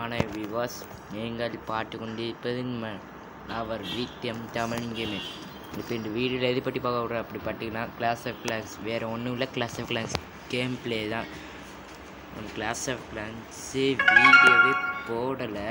ஆனால் விவாஸ் நீங்கள் பாட்டு கொண்டு இருப்பது அவர் வீட்டியம் தமிழ் கேமிங் இப்போ இந்த வீடியோவில் எதை பற்றி பார்க்க விட்றோம் அப்படி பார்த்தீங்கன்னா கிளாஸ் ஆஃப் கிளான்ஸ் வேறு ஒன்றும் இல்லை clash of clans game play தான் கிளாஸ் ஆஃப் கிளான்ஸு வீடியோவே போடலை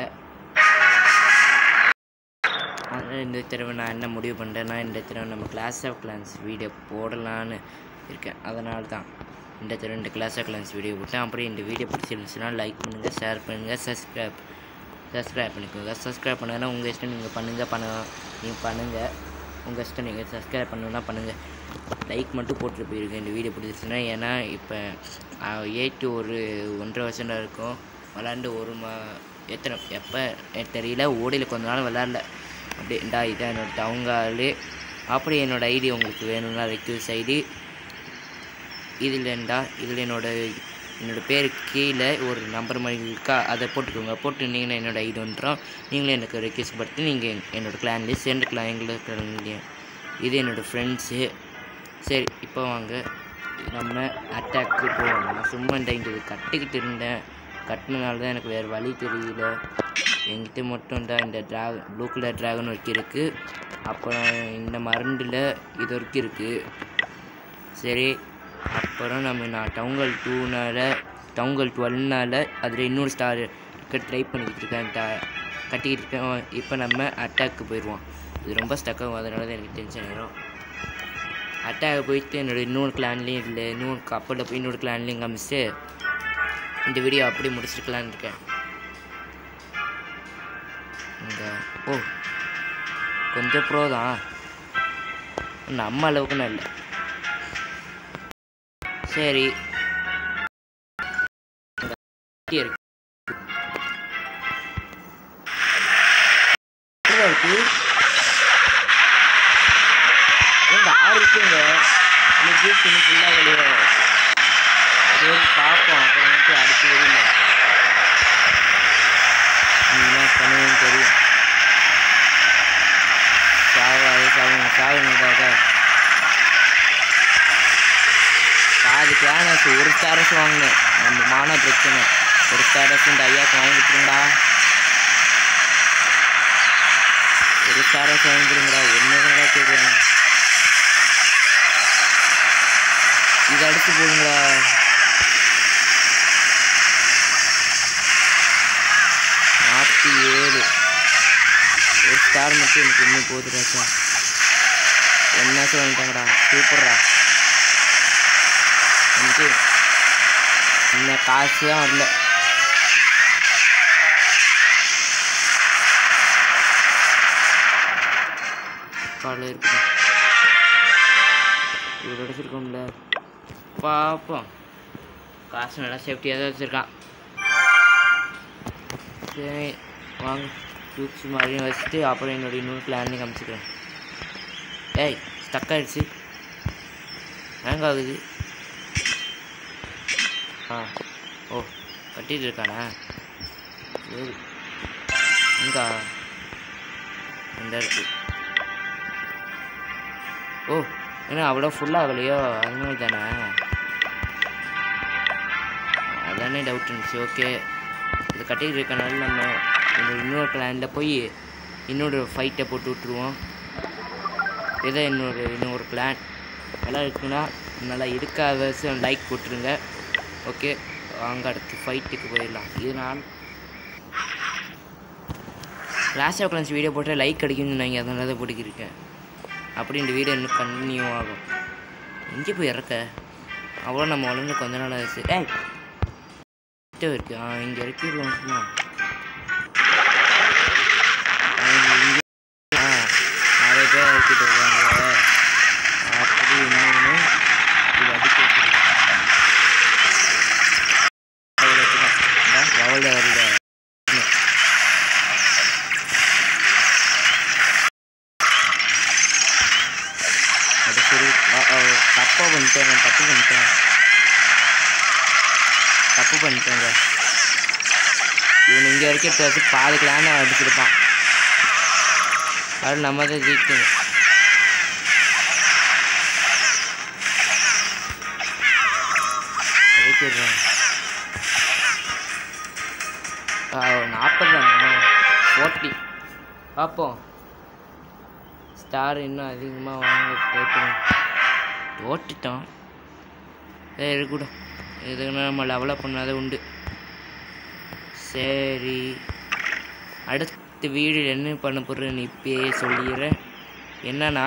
ஆனால் இந்த தடவை நான் என்ன முடிவு பண்ணுறேன்னா இந்த தடவை நம்ம கிளாஸ் ஆஃப் கிளான்ஸ் வீடியோ போடலான்னு இருக்கேன் அதனால தான் இந்த தடவை இந்த கிளாஸ் ஆஃப் கிளான்ஸ் வீடியோ போட்டேன் அப்புறம் இந்த வீடியோ பிடிச்சிருந்துச்சுன்னா லைக் பண்ணுங்கள் ஷேர் பண்ணுங்கள் சப்ஸ்கிரைப் சப்ஸ்கிரைப் பண்ணிக்கோங்க சப்ஸ்கிரைப் பண்ணுங்கன்னா உங்கள் இஷ்டம் நீங்கள் பண்ணுங்கள் பண்ண நீங்கள் பண்ணுங்கள் உங்கள் இஷ்டம் நீங்கள் சப்ஸ்கிரைப் பண்ணணுன்னா பண்ணுங்கள் லைக் மட்டும் போட்டுட்டு போயிருக்கேன் இந்த வீடியோ பிடிச்சிருச்சுன்னா ஏன்னா இப்போ எயிட்டு ஒரு ஒன்றரை வருஷம் தான் இருக்கும் விளாண்டு ஒரு மா எத்தனை எப்போ எனக்கு தெரியல ஓடியில் கொஞ்ச நாள் விளாட்ல அப்படியே இந்தா இதான் என்னோட டவுங்காலு அப்படி என்னோடய ஐடி உங்களுக்கு வேணும்னா ரெக்யூஸ் ஐடி இதில் இருந்தா இதில் என்னோட என்னோட பேர் கீழே ஒரு நம்பர் மாதிரி இருக்கா அதை போட்டுக்கோங்க போட்டுருந்தீங்கன்னா என்னோட ஐடி வந்துடும் நீங்களும் எனக்கு ரெக்வஸ்ட் படுத்து நீங்கள் என்னோடய கிளான்லேயே சேர்ந்துக்கலாம் எங்களுக்கு இது என்னோடய ஃப்ரெண்ட்ஸு சரி இப்போ வாங்க நம்ம அட்டாக்கு போவோம் நான் சும்மா இந்த இங்கே கட்டிக்கிட்டு இருந்தேன் கட்டினனால தான் எனக்கு வேறு வழி தெரியல என்கிட்ட மட்டும் தான் இந்த ட்ராகன் ப்ளூ கலர் ட்ராகன் வரைக்கும் இருக்குது அப்புறம் இந்த மருண்டில் இது வரைக்கும் இருக்குது சரி அப்புறம் நம்ம நான் டவுங்கல் டூனால் டவுங்கல் டுவெல்னால் அதில் இன்னொரு ஸ்டார் இருக்க ட்ரை பண்ணிக்கிட்டு இருக்கேன் ட கட்டிக்கிட்டு இருக்கேன் இப்போ நம்ம அட்டாக்கு போயிடுவோம் இது ரொம்ப ஸ்டக்காகும் அதனால தான் எனக்கு டென்ஷன் ஆயிரும் அட்டாக் போயிட்டு என்னோட இன்னொரு கிளான்லேயும் இல்லை இன்னொரு கப்பலில் போய் இன்னொரு கிளான்லேயும் காமிச்சு இந்த வீடியோ அப்படி முடிச்சிருக்கலான்னு இருக்கேன் இந்த ஓ கொஞ்சம் ப்ரோ தான் நம்ம அளவுக்கு நான் இல்லை சரி இங்க இருக்கு எங்க இருக்கு எங்க ஆறு இருக்குங்க இந்த ஜூஸ் இன்னும் ஃபுல்லாக வெளியே சரி பார்ப்போம் அப்புறம் வந்து அடுத்து வெளியில நீங்களாம் பண்ணுவேன்னு தெரியும் சாவாது சாவுங்க சாவுங்கடாக பாதி கிளானஸ் ஒரு ஸ்டாரஸ் வாங்கினேன் நம்ம மான பிரச்சனை ஒரு ஸ்டாரஸ் இந்த ஐயாக்கு வாங்கி கொடுத்துருங்கடா ஒரு ஸ்டாரஸ் வாங்கி கொடுங்கடா ஒன்றுங்களா கேட்குறேன் இதை அடிச்சு போடுங்களா நாற்பத்தி ஏழு ஒரு ஸ்டார் மட்டும் எனக்கு இன்னும் போதுடாச்சா என்ன சொல்லிட்டாங்கடா சூப்பர்ரா எனக்கு இன்னும் காசு தான் வரல காலையில் இருக்குது இவ்வளோ அடிச்சிருக்கோம்ல பார்ப்போம் காசு நல்லா சேஃப்டியாக தான் வச்சுருக்கான் சரி வாங்க டூப்ஸ் மாதிரியும் வச்சுட்டு அப்புறம் என்னோட இன்னொரு பிளான்லையும் காமிச்சிக்கிறேன் ஏய் ஸ்டக் ஆயிடுச்சு ஹேங் ஆகுது ஆ ஓ கட்டிட்டு இருக்கானா சரி எங்கா இந்த இருக்கு ஓ ஏன்னா அவ்வளோ ஃபுல்லாகலையோ அதனால தானே அதானே டவுட் இருந்துச்சு ஓகே இது கட்டிட்டு இருக்கனால நம்ம இந்த இன்னொரு பிளானில் போய் இன்னொரு ஃபைட்டை போட்டு விட்ருவோம் இதை இன்னொரு இன்னொரு பிளான் நல்லா இருக்குன்னா நல்லா இருக்காத லைக் போட்டுருங்க ஓகே வாங்க அடுத்து ஃபைட்டுக்கு போயிடலாம் இதனால் கிளாஸ் ஆஃப் கிளாஸ் வீடியோ போட்டால் லைக் கிடைக்கும்னு சொன்னாங்க அதனால தான் போட்டுக்கிருக்கேன் அப்படி இந்த வீடியோ இன்னும் கண்டினியூ ஆகும் எங்கே போய் இறக்க அவ்வளோ நம்ம வளர்ந்து கொஞ்ச நாள் ஆச்சு ஏய் கிட்ட இருக்கு ஆ இங்கே இறக்கிடுவோம் சும்மா ஆ, இங்க- இங்க- ஆ நிறைய பேர் இறக்கிட்டு வருவாங்க அப்படி இன்னொன்று இது அடிக்க வைக்கிறது. அவ்வளவுதான். இந்தா, லெவல்ல வருது அது சரி அ- அ, தப்பா பண்ணிட்டேன் நான் தப்பு பண்ணிட்டேன் தப்பு பண்ணிட்டேங்க இவன் இங்கே வரைக்கும் எடுத்து வச்சு பாதி கிளான அடிச்சிருப்பான் அது நம்ம தான் ஜெயிக்கணும் ஜெயிச்சிடுறோம் நாற்பத்தி பார்ப்போம் ஸ்டார் இன்னும் அதிகமாக வாங்க ட்ரை பண்ணி தோட்டுட்டோம் சரி இருக்கட்டும் இதுக்குன்னா நம்ம லெவலப் பண்ணாத உண்டு சரி அடுத்த வீடு என்ன பண்ண போகிறேன்னு இப்பயே சொல்லிடுறேன் என்னன்னா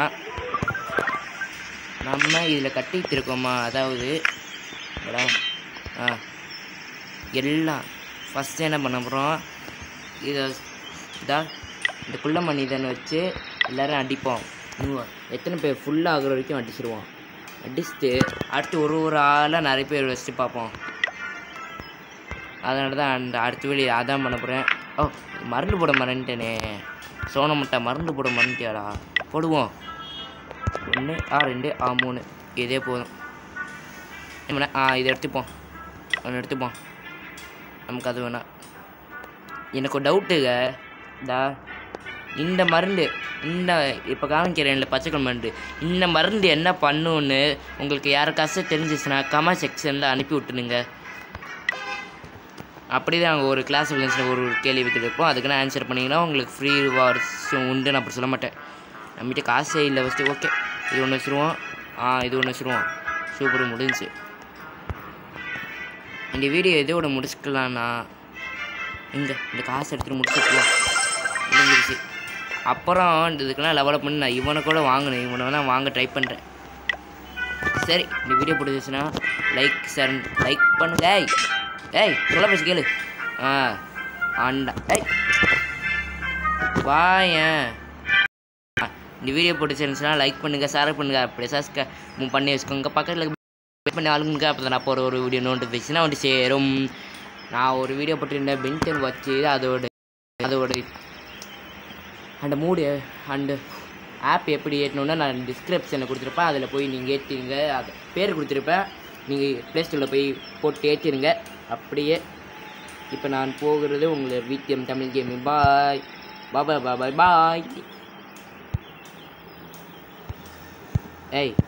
நம்ம இதில் கட்டிட்டு இருக்கோமா அதாவது எடா, ஆ எல்லாம் ஃபஸ்ட்டு என்ன பண்ண போகிறோம் இதை இதா இந்த குள்ள மனிதனை வச்சு எல்லாரும் அடிப்போம் இன்னும் எத்தனை பேர் ஃபுல்லாக ஆகுற வரைக்கும் அடிச்சிருவோம் அடிச்சுட்டு அடுத்து ஒரு ஒரு ஆளாக நிறைய பேர் வச்சுட்டு பார்ப்போம் அதனால தான் அந்த அடுத்த வேலி அதான் பண்ண போகிறேன் ஓ மருந்து போட மறந்துட்டேனே சோன முட்டை மருந்து போட மறந்துட்டியாடா போடுவோம் ஒன்று ஆ ரெண்டு ஆ மூணு இதே போதும் என்ன ஆ இதை எடுத்துப்போம் ஒன்று எடுத்துப்போம் நமக்கு அது வேணாம் எனக்கு ஒரு டவுட்டுங்க இந்தா இந்த மருந்து இந்த இப்போ காமிக்கிறேன் இல்லை பச்சைக்கல் மருந்து இந்த மருந்து என்ன பண்ணுன்னு உங்களுக்கு யாருக்காச்சும் தெரிஞ்சிச்சுன்னா கமெண்ட் செக்ஷனில் அனுப்பி விட்டுனுங்க அப்படி தான் நாங்கள் ஒரு கிளாஸ் விளையாண்டு ஒரு ஒரு கேள்வி கேட்டிருப்போம் அதுக்குன்னு ஆன்சர் பண்ணிங்கன்னா உங்களுக்கு ஃப்ரீ ரிவார்ட்ஸ் உண்டு நான் அப்படி சொல்ல மாட்டேன் நம்மகிட்ட காசே இல்லை ஃபஸ்ட்டு ஓகே இது ஒன்று வச்சுருவோம் ஆ இது ஒன்று வச்சுருவோம் சூப்பர் முடிஞ்சுச்சு இந்த வீடியோ எதோட முடிச்சுக்கலாம்னா இங்கே இந்த காசு எடுத்துகிட்டு முடிச்சுக்கலாம் முடிஞ்சிருச்சு அப்புறம் இந்த இதுக்கெல்லாம் லெவலப் பண்ணி நான் இவனை கூட வாங்கினேன் இவனை தான் வாங்க ட்ரை பண்ணுறேன் சரி இந்த வீடியோ பிடிச்சிச்சுன்னா லைக் சார் லைக் பண்ணுங்க ஏய் ஏய் சொல்ல பேசி கேளு ஆ ஆண்டா ஏய் வாயேன் ஆ, இந்த வீடியோ பிடிச்சிருந்துச்சுன்னா லைக் பண்ணுங்கள் ஷேர் பண்ணுங்கள் அப்படியே சப்ஸ்கிரைப் பண்ணி வச்சுக்கோங்க பக்கத்தில் பண்ணி ஆளுங்க அப்போ நான் போகிற ஒரு வீடியோ நோட்டிஃபிகேஷனாக வந்து சேரும் நான் ஒரு வீடியோ போட்டிருந்தேன் பென்டன் வச்சு அதோட அதோட அந்த மூடு அண்டு ஆப் எப்படி ஏற்றணுன்னா நான் டிஸ்கிரிப்ஷனில் கொடுத்துருப்பேன் அதில் போய் நீங்கள் ஏற்றிடுங்க அது பேர் கொடுத்துருப்பேன் நீங்கள் ப்ளே ஸ்டோரில் போய் போட்டு ஏற்றிடுங்க அப்படியே இப்போ நான் போகிறது உங்களை VDM Tamil gaming bye bye bye bye bye ஏய்